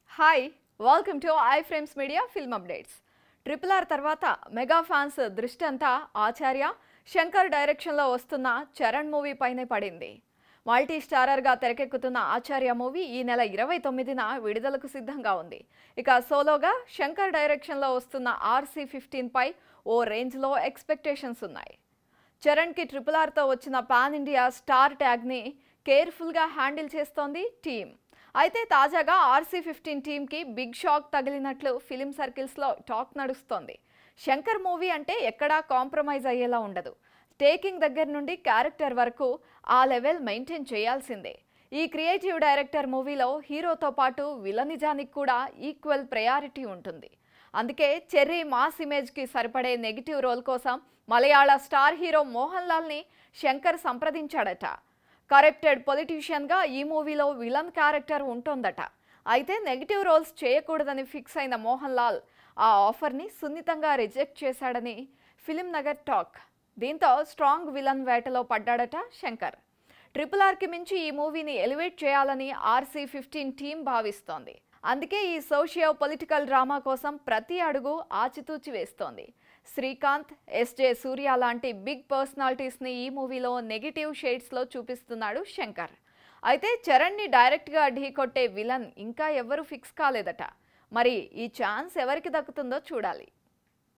hi welcome to I frames media film updates triple R తర్వాత mega fans దృష్టి అంతా ఆచార్య శంకర్ డైరెక్షన్లో వస్తున్న చరణ్ మూవీ పైనే పడింది మల్టీ స్టారర్గా తెరకెక్కుతున్న ఆచార్య మూవీ ఈ నెల ఇరవై తొమ్మిదిన విడుదలకు సిద్ధంగా ఉంది ఇక సోలోగా శంకర్ డైరెక్షన్లో వస్తున్న ఆర్సీ ఫిఫ్టీన్ పై ఓ రేంజ్లో ఎక్స్పెక్టేషన్స్ ఉన్నాయి చరణ్కి ట్రిపుల్ ఆర్తో వచ్చిన పాన్ ఇండియా స్టార్ ట్యాగ్ని కేర్ఫుల్గా హ్యాండిల్ చేస్తోంది టీం అయితే తాజాగా ఆర్సీ ఫిఫ్టీన్ టీంకి బిగ్ షాక్ తగిలినట్లు ఫిలిం సర్కిల్స్లో టాక్ నడుస్తోంది శంకర్ మూవీ అంటే ఎక్కడా కాంప్రమైజ్ అయ్యేలా ఉండదు టేకింగ్ దగ్గర నుండి క్యారెక్టర్ వరకు ఆ లెవెల్ మెయింటైన్ చేయాల్సిందే ఈ క్రియేటివ్ డైరెక్టర్ మూవీలో హీరోతో పాటు విలనిజానికి కూడా ఈక్వల్ ప్రయారిటీ ఉంటుంది అందుకే చెర్రీ మాస్ ఇమేజ్కి సరిపడే నెగిటివ్ రోల్ కోసం మలయాళ స్టార్ హీరో మోహన్ లాల్ని శంకర్ సంప్రదించాడట కరెక్టెడ్ పొలిటీషియన్గా ఈ మూవీలో విలన్ క్యారెక్టర్ ఉంటోందట అయితే నెగిటివ్ రోల్స్ చేయకూడదని ఫిక్స్ అయిన మోహన్ లాల్ ఆ ఆఫర్ని సున్నితంగా రిజెక్ట్ చేశాడని ఫిలిం నగర్ టాక్ దీంతో స్ట్రాంగ్ విలన్ వేటలో పడ్డాడట శంకర్ ట్రిపుల్ ఆర్కి మించి ఈ మూవీని ఎలివేట్ చేయాలని ఆర్సీ ఫిఫ్టీన్ టీం భావిస్తోంది అందుకే ఈ సోషియో పొలిటికల్ డ్రామా కోసం ప్రతి అడుగు ఆచితూచి వేస్తోంది శ్రీకాంత్ ఎస్జే సూర్య లాంటి బిగ్ పర్సనాలిటీస్ని ఈ మూవీలో నెగిటివ్ షేడ్స్లో చూపిస్తున్నాడు శంకర్ అయితే చరణ్ని డైరెక్ట్గా ఢీకొట్టే విలన్ ఇంకా ఎవ్వరూ ఫిక్స్ కాలేదట మరి ఈ ఛాన్స్ ఎవరికి దక్కుతుందో చూడాలి